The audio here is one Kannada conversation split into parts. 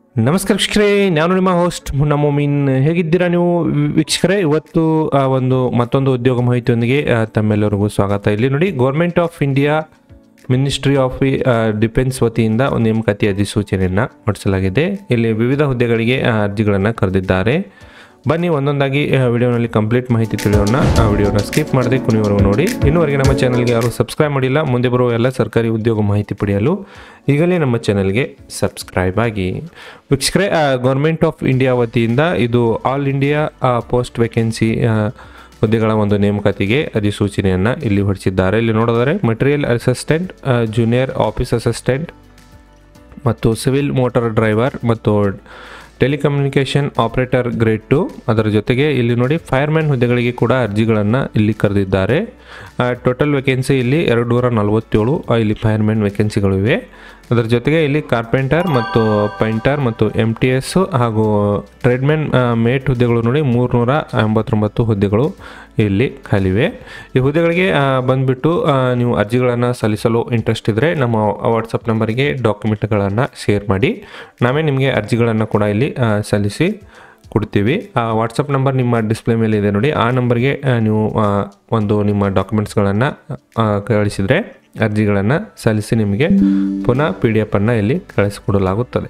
ನಮಸ್ಕಾರ ವೀಕ್ಷಕರೇ ನಾನು ನಿಮ್ಮ ಹೋಸ್ಟ್ ಮುನ್ನಮೋಮಿನ್ ಹೇಗಿದ್ದೀರಾ ನೀವು ವೀಕ್ಷಕರೇ ಇವತ್ತು ಆ, ಒಂದು ಮತ್ತೊಂದು ಉದ್ಯೋಗ ಮಾಹಿತಿಯೊಂದಿಗೆ ಆ, ತಮ್ಮೆಲ್ಲರಿಗೂ ಸ್ವಾಗತ ಇಲ್ಲಿ ನೋಡಿ government of India ministry of defence ವತಿಯಿಂದ ಒಂದು ನೇಮಕಾತಿ ಅಧಿಸೂಚನೆಯನ್ನು ಹೊರಡಿಸಲಾಗಿದೆ ಇಲ್ಲಿ ವಿವಿಧ ಹುದ್ದೆಗಳಿಗೆ ಆ, ಅರ್ಜಿಗಳನ್ನು ಕರೆದಿದ್ದಾರೆ ಬನ್ನಿ ಒಂದೊಂದಾಗಿ ಆ, ವಿಡಿಯೋನಲ್ಲಿ ಕಂಪ್ಲೀಟ್ ಮಾಹಿತಿ ತಿಳಿಯೋಣ ಆ ವಿಡಿಯೋನ ಸ್ಕಿಪ್ ಮಾಡದೆ ಕೊನೆಯವರೆಗೂ ನೋಡಿ ಇನ್ನುವರೆಗೆ ನಮ್ಮ ಚಾನಲ್ಗೆ ಯಾರು ಸಬ್ಸ್ಕ್ರೈಬ್ ಮಾಡಿಲ್ಲ ಮುಂದೆ ಬರುವ ಎಲ್ಲ ಸರ್ಕಾರಿ ಉದ್ಯೋಗ ಮಾಹಿತಿ ಪಡೆಯಲು ಈಗಲೇ ನಮ್ಮ ಚಾನಲ್ಗೆ ಸಬ್ಸ್ಕ್ರೈಬ್ ಆಗಿ ವೀಕ್ಷಕರೇ ಗೌರ್ಮೆಂಟ್ ಆಫ್ ಇಂಡಿಯಾ ವತಿಯಿಂದ ಇದು ಆಲ್ ಇಂಡಿಯಾ ಪೋಸ್ಟ್ ವೇಕೆನ್ಸಿ ಹುದ್ದೆಗಳ ಒಂದು ನೇಮಕಾತಿಗೆ ಅಧಿಸೂಚನೆಯನ್ನು ಇಲ್ಲಿ ಹೊರಡಿಸಿದ್ದಾರೆ ಇಲ್ಲಿ ನೋಡಿದರೆ material assistant junior office assistant ಮತ್ತು ಸಿವಿಲ್ ಮೋಟಾರ್ ಡ್ರೈವರ್ ಮತ್ತು ಟೆಲಿಕಮ್ಯುನಿಕೇಷನ್ ಆಪರೇಟರ್ ಗ್ರೇಡ್ ಟು ಅದರ ಜೊತೆಗೆ ಇಲ್ಲಿ ನೋಡಿ ಫೈರ್ಮ್ಯಾನ್ ಹುದ್ದೆಗಳಿಗೆ ಕೂಡ ಅರ್ಜಿಗಳನ್ನು ಇಲ್ಲಿ ಕರೆದಿದ್ದಾರೆ ಟೋಟಲ್ ವೇಕೆನ್ಸಿ ಇಲ್ಲಿ ಎರಡು ನೂರ ನಲವತ್ತೇಳು ಆ, ಇಲ್ಲಿ ಫೈರ್ಮ್ಯಾನ್ ವೇಕೆನ್ಸಿಗಳಿವೆ ಅದರ ಜೊತೆಗೆ ಇಲ್ಲಿ ಕಾರ್ಪೆಂಟರ್ ಮತ್ತು ಪೈಂಟರ್ ಮತ್ತು ಎಮ್ ಟಿ ಎಸ್ ಹಾಗೂ ಟ್ರೇಡ್ಮ್ಯಾನ್ ಮೇಟ್ ಹುದ್ದೆಗಳು ನೋಡಿ ಮೂರುನೂರ ಎಂಬತ್ತೊಂಬತ್ತು ಹುದ್ದೆಗಳು ಇಲ್ಲಿ ಖಾಲಿವೆ ಈ ಹುದ್ದೆಗಳಿಗೆ ಆ, ಬಂದ್ಬಿಟ್ಟು ಆ, ನೀವು ಅರ್ಜಿಗಳನ್ನು ಸಲ್ಲಿಸಲು ಇಂಟ್ರೆಸ್ಟ್ ಇದ್ದರೆ ನಮ್ಮ ವಾಟ್ಸಪ್ ನಂಬರಿಗೆ ಡಾಕ್ಯುಮೆಂಟ್ಗಳನ್ನು ಶೇರ್ ಮಾಡಿ ನಾವೇ ನಿಮಗೆ ಅರ್ಜಿಗಳನ್ನು ಕೂಡ ಇಲ್ಲಿ ಆ, ಸಲ್ಲಿಸಿ ಕೊಡ್ತೀವಿ ಆ ವಾಟ್ಸಪ್ ನಂಬರ್ ನಿಮ್ಮ ಡಿಸ್ಪ್ಲೇ ಮೇಲೆ ಇದೆ ನೋಡಿ ಆ ನಂಬರ್ಗೆ ಆ, ನೀವು ಆ, ಒಂದು ನಿಮ್ಮ ಡಾಕ್ಯುಮೆಂಟ್ಸ್ಗಳನ್ನು ಕಳಿಸಿದರೆ ಅರ್ಜಿಗಳನ್ನು ಸಲ್ಲಿಸಿ ನಿಮಗೆ ಪುನಃ ಪಿ ಡಿ ಎಫನ್ನು ಇಲ್ಲಿ ಕಳಿಸಿಕೊಡಲಾಗುತ್ತದೆ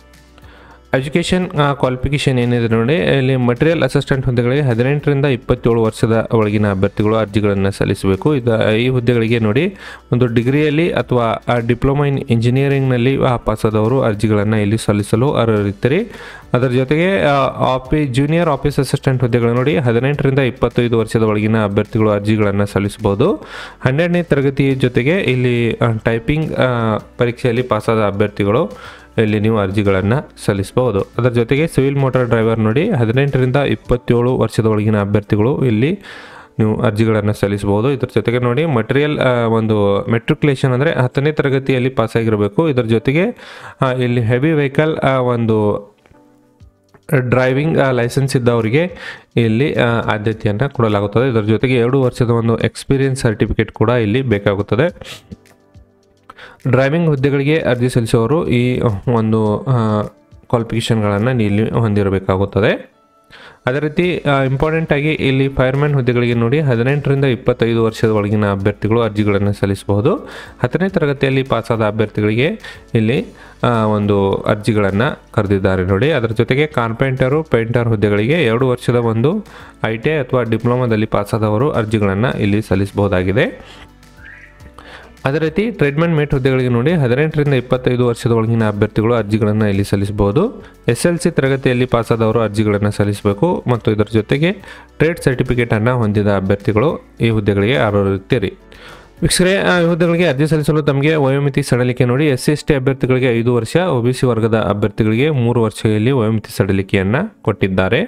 ಎಜುಕೇಷನ್ ಕ್ವಾಲಿಫಿಕೇಷನ್ ಏನಿದೆ ನೋಡಿ ಇಲ್ಲಿ ಮಟೀರಿಯಲ್ ಅಸಿಸ್ಟೆಂಟ್ ಹುದ್ದೆಗಳಿಗೆ ಹದಿನೆಂಟರಿಂದ ಇಪ್ಪತ್ತೇಳು ವರ್ಷದ ಒಳಗಿನ ಅಭ್ಯರ್ಥಿಗಳು ಅರ್ಜಿಗಳನ್ನು ಸಲ್ಲಿಸಬೇಕು ಇದು ಈ ಹುದ್ದೆಗಳಿಗೆ ನೋಡಿ ಒಂದು ಡಿಗ್ರಿಯಲ್ಲಿ ಅಥವಾ ಡಿಪ್ಲೊಮಾ ಇನ್ ಇಂಜಿನಿಯರಿಂಗ್ನಲ್ಲಿ ಪಾಸಾದವರು ಅರ್ಜಿಗಳನ್ನು ಇಲ್ಲಿ ಸಲ್ಲಿಸಲು ಅರ್ಹರಿರ್ತೀರಿ ಅದರ ಜೊತೆಗೆ ಆಫಿ ಜೂನಿಯರ್ ಆಫೀಸ್ ಅಸಿಸ್ಟೆಂಟ್ ಹುದ್ದೆಗಳು ನೋಡಿ ಹದಿನೆಂಟರಿಂದ ಇಪ್ಪತ್ತೈದು ವರ್ಷದ ಒಳಗಿನ ಅಭ್ಯರ್ಥಿಗಳು ಅರ್ಜಿಗಳನ್ನು ಸಲ್ಲಿಸಬಹುದು ಹನ್ನೆರಡನೇ ತರಗತಿ ಜೊತೆಗೆ ಇಲ್ಲಿ ಟೈಪಿಂಗ್ ಪರೀಕ್ಷೆಯಲ್ಲಿ ಪಾಸಾದ ಅಭ್ಯರ್ಥಿಗಳು ಇಲ್ಲಿ ನೀವು ಅರ್ಜಿಗಳನ್ನು ಸಲ್ಲಿಸಬಹುದು ಅದರ ಜೊತೆಗೆ ಸಿವಿಲ್ ಮೋಟಾರ್ ಡ್ರೈವರ್ ನೋಡಿ ಹದಿನೆಂಟರಿಂದ ಇಪ್ಪತ್ತೇಳು ವರ್ಷದ ಒಳಗಿನ ಅಭ್ಯರ್ಥಿಗಳು ಇಲ್ಲಿ ನೀವು ಅರ್ಜಿಗಳನ್ನು ಸಲ್ಲಿಸಬಹುದು ಇದ್ರ ಜೊತೆಗೆ ನೋಡಿ ಮಟೀರಿಯಲ್ ಒಂದು ಮೆಟ್ರಿಕ್ಯುಲೇಷನ್ ಅಂದರೆ ಹತ್ತನೇ ತರಗತಿಯಲ್ಲಿ ಪಾಸಾಗಿರಬೇಕು ಇದರ ಜೊತೆಗೆ ಆ, ಇಲ್ಲಿ ಹೆವಿ ವೆಹಿಕಲ್ ಒಂದು ಡ್ರೈವಿಂಗ್ ಲೈಸೆನ್ಸ್ ಇದ್ದವರಿಗೆ ಇಲ್ಲಿ ಆ, ಆದ್ಯತೆಯನ್ನು ಕೊಡಲಾಗುತ್ತದೆ ಇದರ ಜೊತೆಗೆ ಎರಡು ವರ್ಷದ ಒಂದು ಎಕ್ಸ್ಪೀರಿಯನ್ಸ್ ಸರ್ಟಿಫಿಕೇಟ್ ಕೂಡ ಇಲ್ಲಿ ಬೇಕಾಗುತ್ತದೆ ಡ್ರೈವಿಂಗ್ ಹುದ್ದೆಗಳಿಗೆ ಅರ್ಜಿ ಸಲ್ಲಿಸುವವರು ಈ ಒಂದು ಕ್ವಾಲಿಫಿಕೇಷನ್ಗಳನ್ನು ಇಲ್ಲಿ ಹೊಂದಿರಬೇಕಾಗುತ್ತದೆ ಅದೇ ರೀತಿ ಇಂಪಾರ್ಟೆಂಟ್ ಆಗಿ ಇಲ್ಲಿ ಫೈರ್ಮ್ಯಾನ್ ಹುದ್ದೆಗಳಿಗೆ ನೋಡಿ ಹದಿನೆಂಟರಿಂದ ಇಪ್ಪತ್ತೈದು ವರ್ಷದ ಒಳಗಿನ ಅಭ್ಯರ್ಥಿಗಳು ಅರ್ಜಿಗಳನ್ನು ಸಲ್ಲಿಸಬಹುದು ಹತ್ತನೇ ತರಗತಿಯಲ್ಲಿ ಪಾಸಾದ ಅಭ್ಯರ್ಥಿಗಳಿಗೆ ಇಲ್ಲಿ ಆ, ಒಂದು ಅರ್ಜಿಗಳನ್ನು ಕರೆದಿದ್ದಾರೆ ನೋಡಿ ಅದರ ಜೊತೆಗೆ ಕಾರ್ಪೆಂಟರು ಪೇಂಟರ್ ಹುದ್ದೆಗಳಿಗೆ ಎರಡು ವರ್ಷದ ಒಂದು ಐ ಟಿ ಐ ಅಥವಾ ಡಿಪ್ಲೊಮಾದಲ್ಲಿ ಪಾಸಾದವರು ಅರ್ಜಿಗಳನ್ನು ಇಲ್ಲಿ ಸಲ್ಲಿಸಬಹುದಾಗಿದೆ ಅದೇ ರೀತಿ ಟ್ರೇಡ್ಮೆಂಟ್ ಮೇಟ್ ಹುದ್ದೆಗಳಿಗೆ ನೋಡಿ ಹದಿನೆಂಟರಿಂದ ಇಪ್ಪತ್ತೈದು ವರ್ಷದ ಒಳಗಿನ ಅಭ್ಯರ್ಥಿಗಳು ಅರ್ಜಿಗಳನ್ನು ಇಲ್ಲಿ ಸಲ್ಲಿಸಬಹುದು ಎಸ್ ಎಲ್ ಸಿ ತರಗತಿಯಲ್ಲಿ ಪಾಸಾದವರು ಅರ್ಜಿಗಳನ್ನು ಸಲ್ಲಿಸಬೇಕು ಮತ್ತು ಇದರ ಜೊತೆಗೆ ಟ್ರೇಡ್ ಸರ್ಟಿಫಿಕೇಟನ್ನು ಹೊಂದಿದ ಅಭ್ಯರ್ಥಿಗಳು ಈ ಹುದ್ದೆಗಳಿಗೆ ಅರ್ಹರಿರ್ತೀರಿ ವೀಕ್ಷಕರೇ ಆ ಹುದ್ದೆಗಳಿಗೆ ಅರ್ಜಿ ಸಲ್ಲಿಸಲು ತಮಗೆ ವಯೋಮಿತಿ ಸಡಲಿಕೆ ನೋಡಿ ಎಸ್ ಸಿ ಎಸ್ ಟಿ ಅಭ್ಯರ್ಥಿಗಳಿಗೆ ಐದು ವರ್ಷ ಒ ಬಿ ಸಿ ವರ್ಗದ ಅಭ್ಯರ್ಥಿಗಳಿಗೆ ಮೂರು ವರ್ಷದಲ್ಲಿ ವಯೋಮಿತಿ ಸಡಲಿಕೆಯನ್ನು ಕೊಟ್ಟಿದ್ದಾರೆ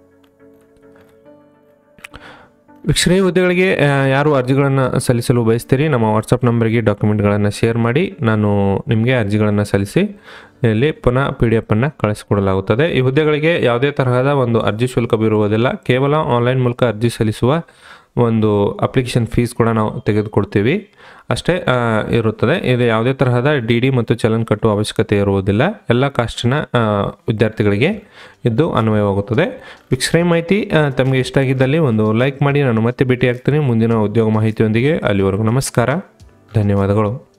ವೀಕ್ಷಣೆ ಹುದ್ದೆಗಳಿಗೆ ಆ, ಯಾರು ಅರ್ಜಿಗಳನ್ನು ಸಲ್ಲಿಸಲು ಬಯಸ್ತೀರಿ ನಮ್ಮ ವಾಟ್ಸಪ್ ನಂಬರ್ಗೆ ಡಾಕ್ಯುಮೆಂಟ್ಗಳನ್ನು ಶೇರ್ ಮಾಡಿ ನಾನು ನಿಮಗೆ ಅರ್ಜಿಗಳನ್ನು ಸಲ್ಲಿಸಿ ಇಲ್ಲಿ ಪುನಃ ಪಿ ಡಿ ಎಫನ್ನು ಕಳಿಸಿಕೊಡಲಾಗುತ್ತದೆ ಈ ಹುದ್ದೆಗಳಿಗೆ ಯಾವುದೇ ತರಹದ ಒಂದು ಅರ್ಜಿ ಶುಲ್ಕ ಬೀರುವುದಿಲ್ಲ ಕೇವಲ ಆನ್ಲೈನ್ ಮೂಲಕ ಅರ್ಜಿ ಸಲ್ಲಿಸುವ ಒಂದು ಅಪ್ಲಿಕೇಶನ್ ಫೀಸ್ ಕೂಡ ನಾವು ತೆಗೆದುಕೊಡ್ತೀವಿ ಅಷ್ಟೇ ಆ, ಇರುತ್ತದೆ ಇದು ಯಾವುದೇ ತರಹದ ಡಿ ಡಿ ಮತ್ತು ಚಲನ್ ಕಟ್ಟುವ ಅವಶ್ಯಕತೆ ಇರುವುದಿಲ್ಲ ಎಲ್ಲ ಕಾಸ್ಟಿನ ಆ, ವಿದ್ಯಾರ್ಥಿಗಳಿಗೆ ಇದು ಅನ್ವಯವಾಗುತ್ತದೆ ವೀಕ್ಷಣೆ ಮಾಹಿತಿ ಆ, ತಮಗೆ ಇಷ್ಟ ಆಗಿದ್ದಲ್ಲಿ ಒಂದು ಲೈಕ್ ಮಾಡಿ ನಾನು ಮತ್ತೆ ಭೇಟಿ ಆಗ್ತೀನಿ ಮುಂದಿನ ಉದ್ಯೋಗ ಮಾಹಿತಿಯೊಂದಿಗೆ ಅಲ್ಲಿವರೆಗೂ ನಮಸ್ಕಾರ ಧನ್ಯವಾದಗಳು